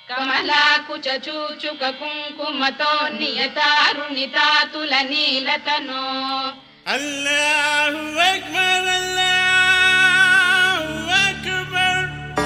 కమలాకుచ చూచుక కుంకుమతో నియతారుణితాతుల నీలతనో الله أكبر الله أكبر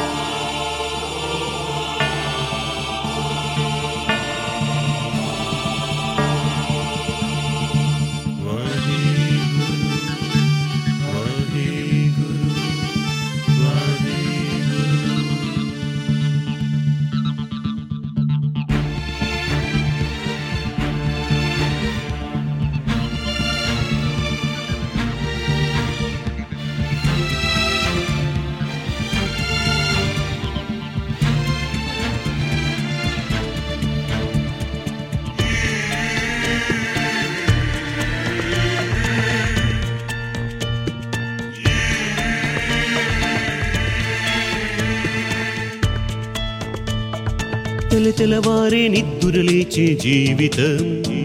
తెల తెలవారే నిద్దురలేచే జీవితం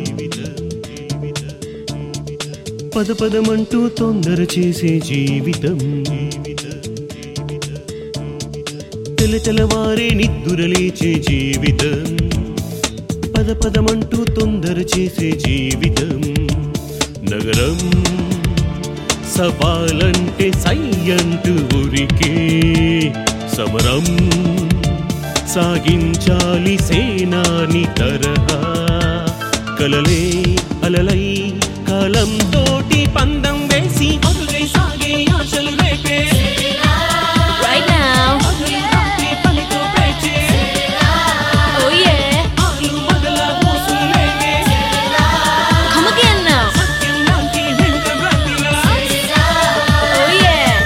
పద పదమంటూ తొందర చేసే జీవితం తెల తెలవారే నిద్దురలేచే జీవితం పద పదమంటూ తొందర చేసే జీవితం నగరం సవాలంటే సై అంటూ ఉరికే సమరం సాగించాలి సేనాని తరహా కలలే అలలై కాలం తోటి పందం వేసి అదులై సాగే ఆశలు రేపే Right now. అదులు రాత్రి పనితో పేచే Oh yeah. ఆలు మగల మోసులు లేకే Come again now. సత్యం లాంటి వెంట బ్రతిలా Oh yeah.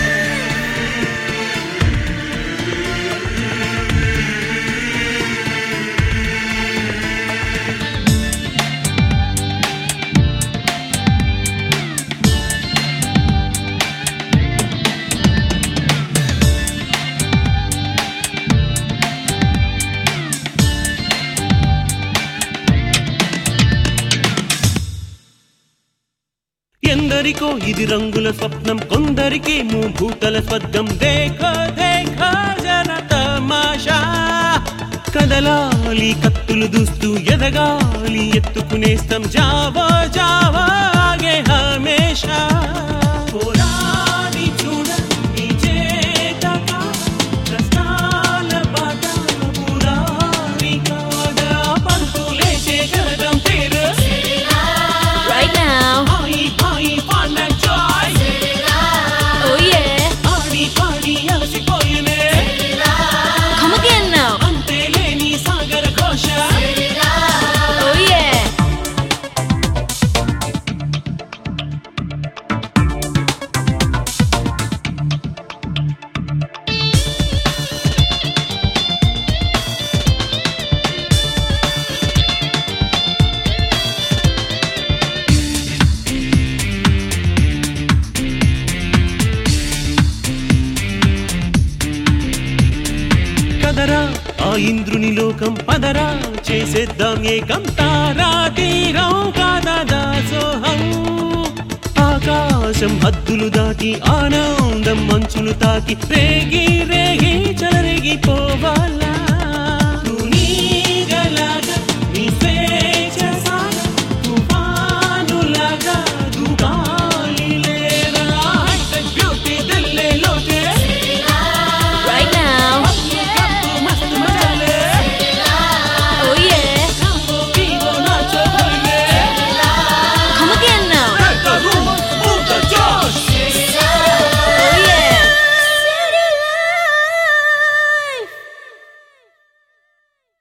ఎందరికో ఇది రంగుల స్వప్నం కొందరికి భూతల స్వర్గం దేఖ దేఖ జన తమాషా కదలాలి కత్తులు దూస్తూ ఎదగాలి ఎత్తుకునేస్తం జావా జావా ఆగే హమేషా పోరాడి చూడండి చేతగా కష్టాల బాట పురాణి కాగా పంతులేసే గరగం పేరు Right now. ఆయి ఆయి పాండ జాయ్ Oh yeah. ఆడి పాడి అలసిపోయినే Come again now. అంతే లేని సాగర ఘోష Oh yeah. కదరా ఆ ఇంద్రుని లోకం పదరా చేసేద్దాం ఏకం తారా తీరం కాదా దాసోహం ఆకాశం హద్దులు దాటి ఆనందం మంచులు తాకి రేగి రేగి చెలరేగి పోవాలా